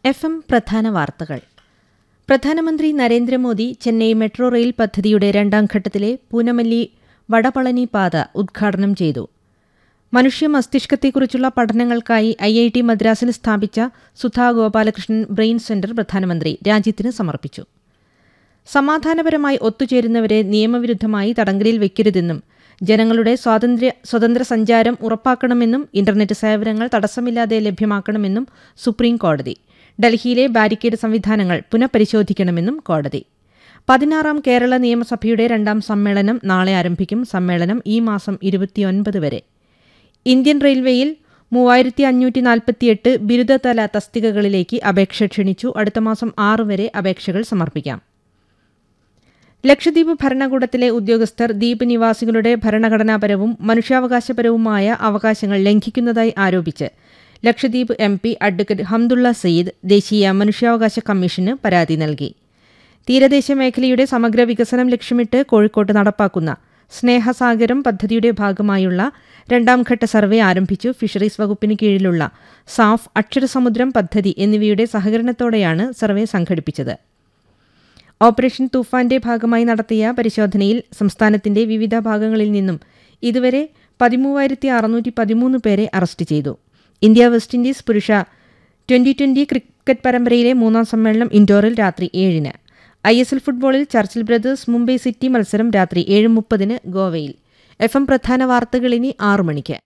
F M പ്രധാന വാർത്തകൾ പ്രധാനമന്ത്രി നരേന്ദ്രമോദി ചെന്നൈ മെട്രോ റെയിൽ പദ്ധതിയുടെ രണ്ടാം ഘട്ടത്തിലെ പൂനമല്ലി വടപളനി പാത ഉദ്ഘാടനം ചെയ്തു മനുഷ്യ മസ്തിഷ്കത്തെക്കുറിച്ചുള്ള പഠനങ്ങൾക്കായി ഐ ഐ ടി മദ്രാസിൽ സ്ഥാപിച്ച സുധാ ഗോപാലകൃഷ്ണൻ ബ്രെയിൻ സെന്റർ പ്രധാനമന്ത്രി രാജ്യത്തിന് സമർപ്പിച്ചു സമാധാനപരമായി ഒത്തുചേരുന്നവരെ നിയമവിരുദ്ധമായി തടങ്കലിൽ വയ്ക്കരുതെന്നും ജനങ്ങളുടെ സ്വാതന്ത്ര്യ സ്വതന്ത്ര സഞ്ചാരം ഉറപ്പാക്കണമെന്നും ഇന്റർനെറ്റ് സേവനങ്ങൾ തടസ്സമില്ലാതെ ലഭ്യമാക്കണമെന്നും സുപ്രീം കോടതി ഡൽഹിയിലെ ബാരിക്കേഡ് സംവിധാനങ്ങൾ പുനഃപരിശോധിക്കണമെന്നും കോടതി പതിനാറാം കേരള നിയമസഭയുടെ രണ്ടാം സമ്മേളനം നാളെ ആരംഭിക്കും സമ്മേളനം ഈ മാസം ഇരുപത്തിയൊൻപത് വരെ ഇന്ത്യൻ റെയിൽവേയിൽ മൂവായിരത്തി അഞ്ഞൂറ്റി നാൽപ്പത്തിയെട്ട് ബിരുദതല തസ്തികകളിലേക്ക് അപേക്ഷ ക്ഷണിച്ചു അടുത്ത മാസം ആറ് വരെ അപേക്ഷകൾ സമർപ്പിക്കാം ലക്ഷദ്വീപ് ഭരണകൂടത്തിലെ ഉദ്യോഗസ്ഥർ ദ്വീപ് നിവാസികളുടെ ഭരണഘടനാപരവും മനുഷ്യാവകാശപരവുമായ അവകാശങ്ങൾ ലംഘിക്കുന്നതായി ആരോപിച്ച് Lakshadweep M P advocate Hamdullah Sayeed ദേശീയ മനുഷ്യാവകാശ കമ്മീഷന് പരാതി നൽകി തീരദേശ മേഖലയുടെ സമഗ്ര വികസനം ലക്ഷ്യമിട്ട് കോഴിക്കോട്ട് നടപ്പാക്കുന്ന സ്നേഹസാഗരം പദ്ധതിയുടെ ഭാഗമായുള്ള രണ്ടാംഘട്ട സർവേ ആരംഭിച്ചു ഫിഷറീസ് വകുപ്പിന് കീഴിലുള്ള സാഫ് അക്ഷരസമുദ്രം പദ്ധതി എന്നിവയുടെ സഹകരണത്തോടെയാണ് സർവേ സംഘടിപ്പിച്ചത് ഓപ്പറേഷൻ തൂഫാന്റെ ഭാഗമായി നടത്തിയ പരിശോധനയിൽ സംസ്ഥാനത്തിന്റെ വിവിധ ഭാഗങ്ങളിൽ നിന്നും ഇതുവരെ പതിമൂവായിരത്തി അറുന്നൂറ്റി പതിമൂന്ന് പേരെ അറസ്റ്റ് ചെയ്തു ഇന്ത്യ വെസ്റ്റ് ഇൻഡീസ് പുരുഷ ട്വന്റി ട്വന്റി ക്രിക്കറ്റ് പരമ്പരയിലെ മൂന്നാം സമ്മേളനം ഇൻഡോറിൽ രാത്രി ഏഴിന് ഐ എസ് എൽ ഫുട്ബോളിൽ ചർച്ചിൽ ബ്രദേഴ്സ് മുംബൈ സിറ്റി മത്സരം രാത്രി ഏഴ് മുപ്പതിന് ഗോവയിൽ എഫ് എം പ്രധാന വാർത്തകൾ ഇനി ആറു മണിക്ക്